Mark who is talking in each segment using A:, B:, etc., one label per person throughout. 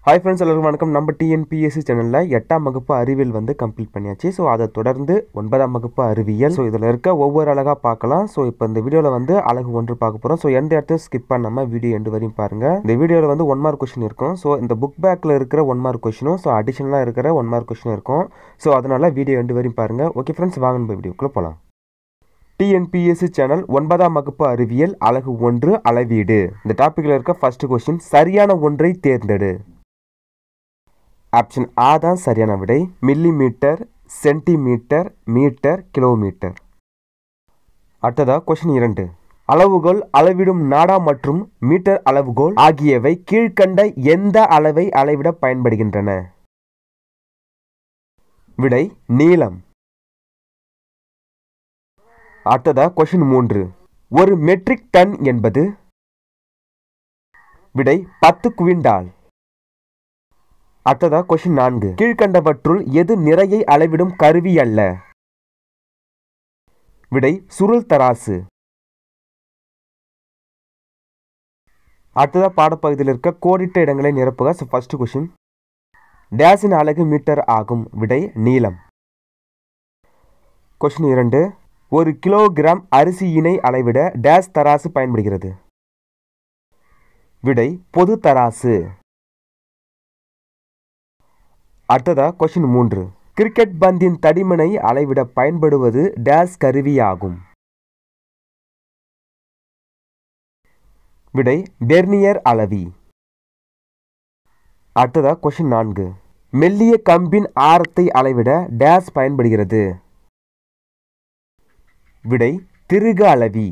A: hi friends எல்லாருக்கும் வணக்கம் நம்ம டிஎன்பிஎஸ்சி சேனலில் எட்டாம் வகுப்பு அறிவியல் வந்து கம்ப்ளீட் பண்ணியாச்சு ஸோ அதை தொடர்ந்து ஒன்பதாம் வகுப்பு அறிவியல் ஸோ இதில் இருக்க ஒவ்வொரு அழகாக பார்க்கலாம் ஸோ இப்போ இந்த வீடியோவில் வந்து அழகு ஒன்று பார்க்க போகிறோம் ஸோ எந்த இடத்தையும் ஸ்கிப் பண்ணாமல் வீடியோ எண்டு வரையும் பாருங்கள் இந்த வீடியோவில் வந்து ஒன் மார்க் கொஷின் இருக்கும் ஸோ இந்த புக் பேக்கில் இருக்கிற ஒன் மார்க் கொஷினும் ஸோ அடிஷனலாக இருக்கிற ஒன் மார்க் கொஷினும் இருக்கும் ஸோ அதனால் வீடியோ எண்டு வரையும் பாருங்கள் ஓகே ஃப்ரெண்ட்ஸ் வாங்க நம்ம வீடியோக்குள்ளே போகலாம் டிஎன்பிஎஸ்சி சேனல் ஒன்பதாம் வகுப்பு அறிவியல் அழகு ஒன்று அளவீடு இந்த டாப்பிக்கில் இருக்க ஃபர்ஸ்ட் கொஸ்டின் சரியான ஒன்றை தேர்ந்தெடு ஆப்ஷன் ஆ தான் சரியான விடை millimetre centimetre metre kilometre அடுத்ததா கொஸ்டின் இரண்டு அளவுகோல் அளவிடும் நாடா மற்றும் மீட்டர் அளவுகோல் ஆகியவை கீழ்க்கண்ட எந்த அளவை அளவிட பயன்படுகின்றன விடை நீளம் அடுத்ததா கொஸ்டின் மூன்று ஒரு மெட்ரிக் டன் என்பது விடை பத்து குவிண்டால் அடுத்ததா கொஸ்டின் நான்கு கீழ்கண்டவற்றுள் எது நிறையை அளவிடும் கருவி அல்ல விடை சுருள் தராசு அடுத்ததா பாடப்பகுதியில் இருக்க கோடிட்ட இடங்களை நிரப்புக ஃபர்ஸ்ட் கொஸ்டின் டேஸின் அலகு மீட்டர் ஆகும் விடை நீளம் கொஸ்டின் இரண்டு ஒரு கிலோகிராம் அரிசியினை அளவிட டேஸ் தராசு பயன்படுகிறது விடை பொது தராசு அடுத்ததா கொஸ்டின் மூன்று கிரிக்கெட் பந்தின் தடிமனை அளவிட பயன்படுவது டேஸ் கருவியாகும் விடை பெர்னியர் அளவி அடுத்ததா கொஸ்டின் நான்கு மெல்லிய கம்பின் ஆரத்தை அளவிட டேஸ் பயன்படுகிறது விடை திருக அளவி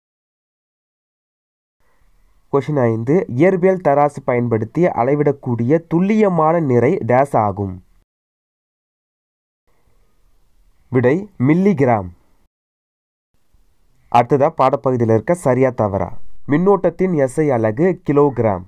A: கொஷின் ஐந்து இயற்பியல் தராசு பயன்படுத்தி அளவிடக்கூடிய துல்லியமான நிறை டேஸ் ஆகும் விடை மில்லிகிராம் அடுத்ததா பாடப்பகுதியில் இருக்க சரியா தவறா மின்னோட்டத்தின் எஸ்ஐ அலகு கிலோகிராம்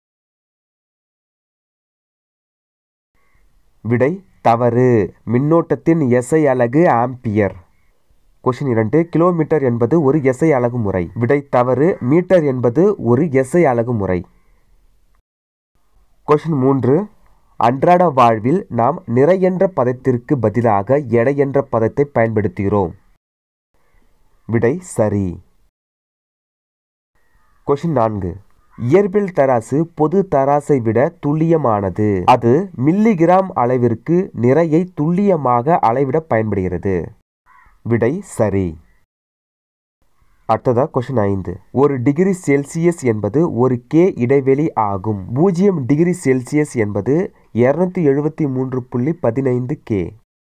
A: விடை தவறு மின்னோட்டத்தின் எஸ்ஐ அலகு ஆம்பியர் கொஷின் இரண்டு கிலோமீட்டர் என்பது ஒரு எஸ்ஐ அலகு முறை விடை தவறு மீட்டர் என்பது ஒரு எஸ்ஐ அலகு முறை கொஷின் மூன்று அன்றாட வாழ்வில் நாம் நிறை என்ற பதத்திற்கு பதிலாக எடை என்ற பதத்தை பயன்படுத்துகிறோம் விடை சரி கொஷின் நான்கு இயற்பியல் தராசு பொது தராசை விட துல்லியமானது அது மில்லிகிராம் அளவிற்கு நிறையை துல்லியமாக அளவிட பயன்படுகிறது விடை சரி அடுத்ததா கொஸ்டின் ஐந்து ஒரு டிகிரி செல்சியஸ் என்பது ஒரு கே இடைவெளி ஆகும் பூஜ்ஜியம் டிகிரி செல்சியஸ் என்பது இருநூத்தி எழுபத்தி மூன்று புள்ளி பதினைந்து கே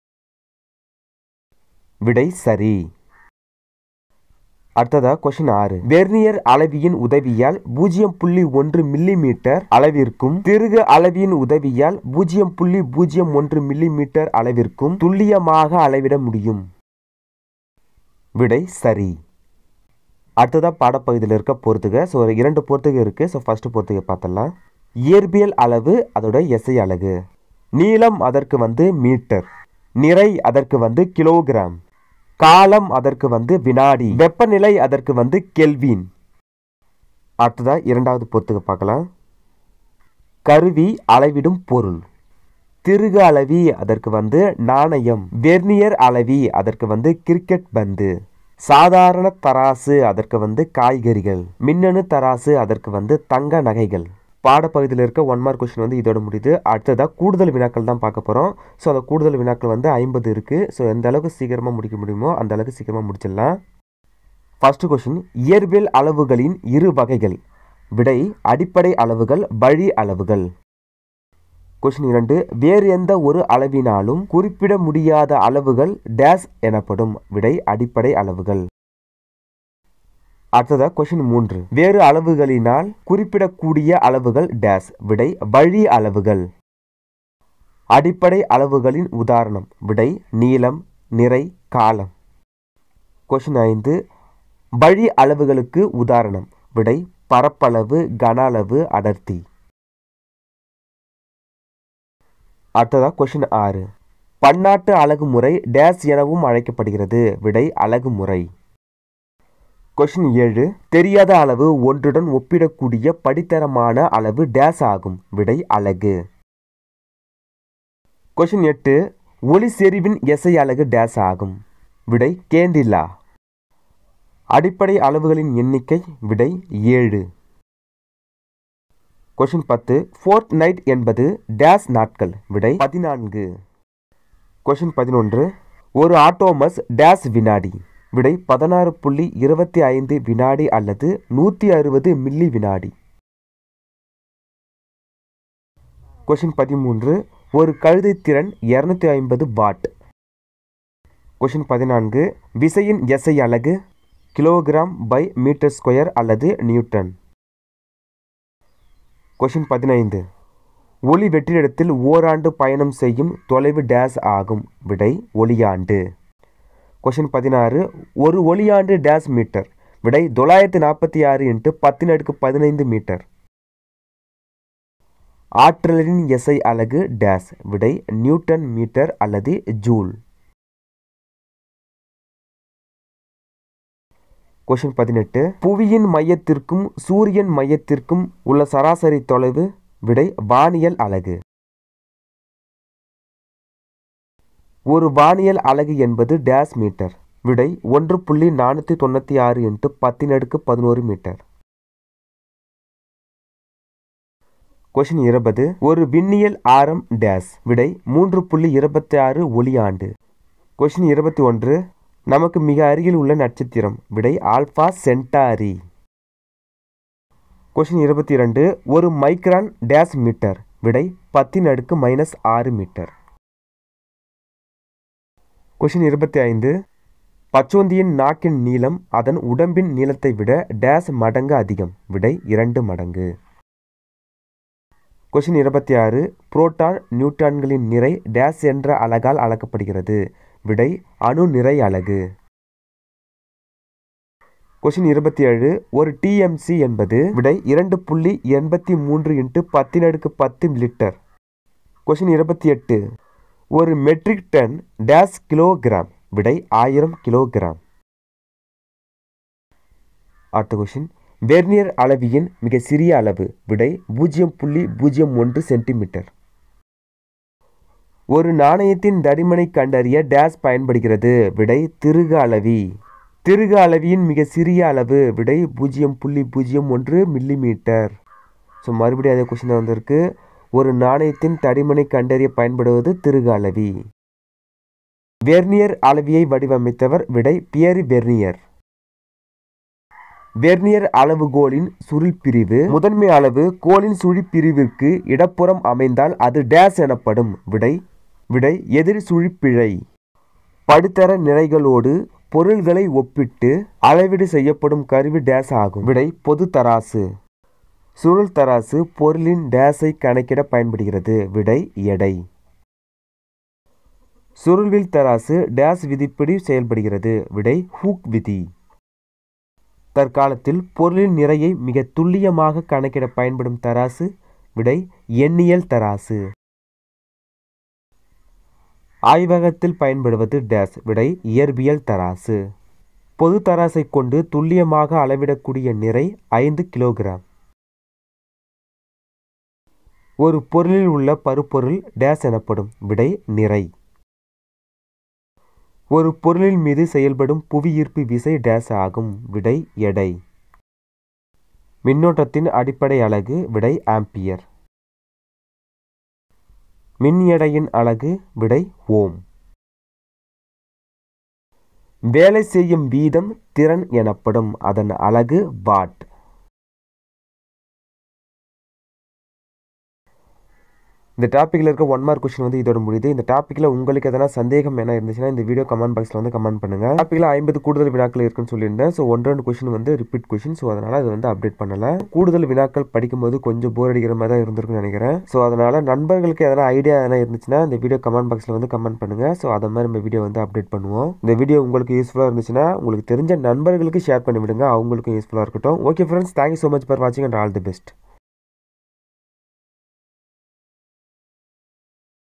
A: விடை சரி அடுத்ததா கொஸ்டின் ஆறு வெர்னியர் அளவியின் உதவியால் பூஜ்ஜியம் புள்ளி ஒன்று மில்லி மீட்டர் அளவிற்கும் திருகு அளவியின் உதவியால் பூஜ்ஜியம் புள்ளி பூஜ்ஜியம் ஒன்று மில்லி மீட்டர் அளவிற்கும் துல்லியமாக அளவிட முடியும் விடை சரி அடுத்ததாக பாடப்பகுதியில் இருக்க பொறுத்துக ஸோ ஒரு இரண்டு பொறுத்துக இருக்குது ஸோ ஃபஸ்ட்டு பொறுத்துக பார்த்தலாம் இயற்பியல் அளவு அதோட எஸ்ஐ அலகு நீளம் அதற்கு வந்து மீட்டர் நிறை அதற்கு வந்து கிலோகிராம் காலம் அதற்கு வந்து வினாடி வெப்பநிலை அதற்கு வந்து கெல்வின் அடுத்ததா இரண்டாவது பொறுத்துக பார்க்கலாம் கருவி அளவிடும் பொருள் திருகு அளவி அதற்கு வந்து நாணயம் வெர்னியர் அளவி அதற்கு வந்து கிரிக்கெட் பந்து சாதாரண தராசு அதற்கு வந்து காய்கறிகள் மின்னணு தராசு அதற்கு வந்து தங்க நகைகள் பாடப்பகுதியில் இருக்க ஒன் மார்க் கொஸ்டின் வந்து இதோட முடியுது அடுத்ததாக கூடுதல் வினாக்கள் தான் பார்க்க போகிறோம் ஸோ அந்த கூடுதல் வினாக்கள் வந்து ஐம்பது இருக்குது ஸோ எந்த அளவுக்கு சீக்கிரமாக முடிக்க முடியுமோ அந்த அளவுக்கு சீக்கிரமாக முடிச்சிடலாம் ஃபர்ஸ்ட் கொஸ்டின் இயற்பியல் அளவுகளின் இரு வகைகள் விடை அடிப்படை அளவுகள் வழி அளவுகள் கொஸ்டின் இரண்டு வேறு எந்த ஒரு அளவினாலும் குறிப்பிட முடியாத அளவுகள் டேஸ் எனப்படும் விடை அடிப்படை அளவுகள் அடுத்ததா கொஸ்டின் மூன்று வேறு அளவுகளினால் குறிப்பிடக்கூடிய அளவுகள் டேஸ் விடை வழி அளவுகள் அடிப்படை அளவுகளின் உதாரணம் விடை நீளம் நிறை காலம் கொஸ்டின் ஐந்து வழி அளவுகளுக்கு உதாரணம் விடை பரப்பளவு கன அளவு அடர்த்தி அடுத்ததா கொஷின் ஆறு பன்னாட்டு அழகுமுறை டேஸ் எனவும் அழைக்கப்படுகிறது விடை அழகுமுறை கொஷின் ஏழு தெரியாத அளவு ஒன்றுடன் ஒப்பிடக்கூடிய படித்தரமான அளவு டேஸ் ஆகும் விடை அலகு கொஷின் எட்டு ஒளி செறிவின் எஸ்ஐ அலகு டேஸ் ஆகும் விடை கேண்டில்லா அடிப்படை அளவுகளின் எண்ணிக்கை விடை ஏழு கொஷின் பத்து ஃபோர்த் நைட் என்பது டேஸ் நாட்கள் விடை பதினான்கு கொஷின் பதினொன்று ஒரு ஆட்டோமஸ் டேஸ் வினாடி விடை பதினாறு புள்ளி இருபத்தி ஐந்து வினாடி அல்லது நூற்றி அறுபது மில்லி வினாடி கொஷின் பதிமூன்று ஒரு கழுதை திறன் இருநூத்தி ஐம்பது வாட் கொஷின் பதினான்கு விசையின் எஸ்ஐ அலகு கிலோகிராம் பை மீட்டர் ஸ்கொயர் அல்லது நியூட்டன் கொஷின் பதினைந்து ஒளி வெற்றிடத்தில் ஓராண்டு பயணம் செய்யும் தொலைவு டேஸ் ஆகும் விடை ஒளியாண்டு கொஷின் பதினாறு ஒரு ஒளியாண்டு டேஸ் மீட்டர் விடை தொள்ளாயிரத்தி நாற்பத்தி ஆறு இன்ட்டு பத்தின் அடுக்கு பதினைந்து மீட்டர் ஆற்றலின் எஸ்ஐ அலகு டேஸ் விடை நியூட்டன் மீட்டர் அல்லது ஜூல் கொஷின் பதினெட்டு புவியின் மையத்திற்கும் சூரியன் மையத்திற்கும் உள்ள சராசரி தொலைவு விடை வானியல் அலகு ஒரு வானியல் அலகு என்பது டேஸ் மீட்டர் விடை ஒன்று புள்ளி நானூற்றி தொண்ணூற்றி ஆறு இன்ட்டு பத்தின் அடுக்கு பதினோரு மீட்டர் கொஷின் இருபது ஒரு விண்ணியல் ஆரம் டேஸ் விடை மூன்று புள்ளி இருபத்தி ஆறு ஒளியாண்டு கொஷின் இருபத்தி ஒன்று நமக்கு மிக அருகில் உள்ள நட்சத்திரம் விடை ஆல்பா சென்டாரி கொஷின் இருபத்தி இரண்டு ஒரு மைக்ரான் டேஸ் மீட்டர் விடை பத்தின் அடுக்கு மைனஸ் ஆறு மீட்டர் கொஷின் இருபத்தி ஐந்து பச்சோந்தியின் நாக்கின் நீளம் அதன் உடம்பின் நீளத்தை விட டேஸ் மடங்கு அதிகம் விடை இரண்டு மடங்கு கொஷின் இருபத்தி ஆறு புரோட்டான் நியூட்டான்களின் நிறை டேஸ் என்ற அலகால் அளக்கப்படுகிறது விடை அணு நிறை அலகு கொஷின் இருபத்தி ஏழு ஒரு டிஎம்சி என்பது விடை இரண்டு புள்ளி எண்பத்தி மூன்று இன்ட்டு பத்தின் அடுக்கு பத்து லிட்டர் கொஷின் இருபத்தி எட்டு ஒரு மெட்ரிக் டன் டேஸ் கிலோகிராம் விடை ஆயிரம் கிலோகிராம் அடுத்த கொஷின் வெர்னியர் அளவியின் மிக சிறிய அளவு விடை பூஜ்ஜியம் புள்ளி பூஜ்ஜியம் ஒன்று சென்டிமீட்டர் ஒரு நாணயத்தின் தடிமனை கண்டறிய டேஸ் பயன்படுகிறது விடை திருகு அளவி திருகு அளவியின் மிக சிறிய அளவு விடை பூஜ்ஜியம் புள்ளி பூஜ்ஜியம் ஒன்று மில்லிமீட்டர் ஸோ மறுபடியும் அதே கொஸ்டின் வந்திருக்கு ஒரு நாணயத்தின் தடிமனை கண்டறிய பயன்படுவது திருகு அளவி வெர்னியர் அளவியை வடிவமைத்தவர் விடை பியரி வெர்னியர் வெர்னியர் அளவுகோலின் சுருள் பிரிவு முதன்மை அளவு கோலின் சுழி பிரிவிற்கு இடப்புறம் அமைந்தால் அது டேஸ் எனப்படும் விடை விடை எதிர் சுழிப்பிழை படுத்தர நிறைகளோடு பொருள்களை ஒப்பிட்டு அளவீடு செய்யப்படும் கருவி டேஸ் ஆகும் விடை பொது தராசு சுருள் தராசு பொருளின் டேஸை கணக்கிட பயன்படுகிறது விடை எடை சுருள்வில் தராசு டேஸ் விதிப்படி செயல்படுகிறது விடை ஹூக் விதி தற்காலத்தில் பொருளின் நிறையை மிக துல்லியமாக கணக்கிட பயன்படும் தராசு விடை எண்ணியல் தராசு ஆய்வகத்தில் பயன்படுவது டேஸ் விடை இயற்பியல் தராசு பொது தராசை கொண்டு துல்லியமாக அளவிடக்கூடிய நிறை ஐந்து கிலோகிராம் ஒரு பொருளில் உள்ள பருப்பொருள் டேஸ் எனப்படும் விடை நிறை ஒரு பொருளின் மீது செயல்படும் புவியீர்ப்பு விசை டேஸ் ஆகும் விடை எடை மின்னோட்டத்தின் அடிப்படை அலகு விடை ஆம்பியர் மின் எடையின் அலகு விடை ஓம் வேலை செய்யும் வீதம் திறன் எனப்படும் அதன் அலகு வாட் இந்த டாப்பிக்கில் இருக்க ஒன் மார்க் கொஸ்டின் வந்து இதோட முடியுது இந்த டாப்பிக்கில் உங்களுக்கு எதனா சந்தேகம் என்ன இருந்துச்சுன்னா இந்த வீடியோ கமெண்ட் பாக்ஸில் வந்து கமெண்ட் பண்ணுங்க டாப்பிக்கில் ஐம்பது கூடுதல் வினாக்கள் இருக்குன்னு சொல்லியிருந்தேன் ஸோ ஒன்று ரெண்டு கொஸ்டின் வந்து ரிப்பீட் கொஸ்டின் ஸோ அதனால் அது வந்து அப்டேட் பண்ணல கூடுதல் வினாக்கள் படிக்கும்போது கொஞ்சம் போர் அடிக்கிற மாதிரி தான் இருந்திருக்குன்னு நினைக்கிறேன் ஸோ அதனால் நண்பர்களுக்கு எதனா ஐடியா எதனா இருந்துச்சுன்னா இந்த வீடியோ கமெண்ட் பாக்ஸில் வந்து கமெண்ட் பண்ணுங்க ஸோ அதை மாதிரி நம்ம வீடியோ வந்து அப்டேட் பண்ணுவோம் இந்த வீடியோ உங்களுக்கு யூஸ்ஃபுல்லாக இருந்துச்சுன்னா உங்களுக்கு தெரிஞ்ச நண்பர்களுக்கு ஷேர் பண்ணி விடுங்க அவங்களுக்கும் யூஸ்ஃபுல்லாக இருக்கட்டும் okay friends thank you so much for வாட்சிங் அண்ட் ஆல் தி பெஸ்ட்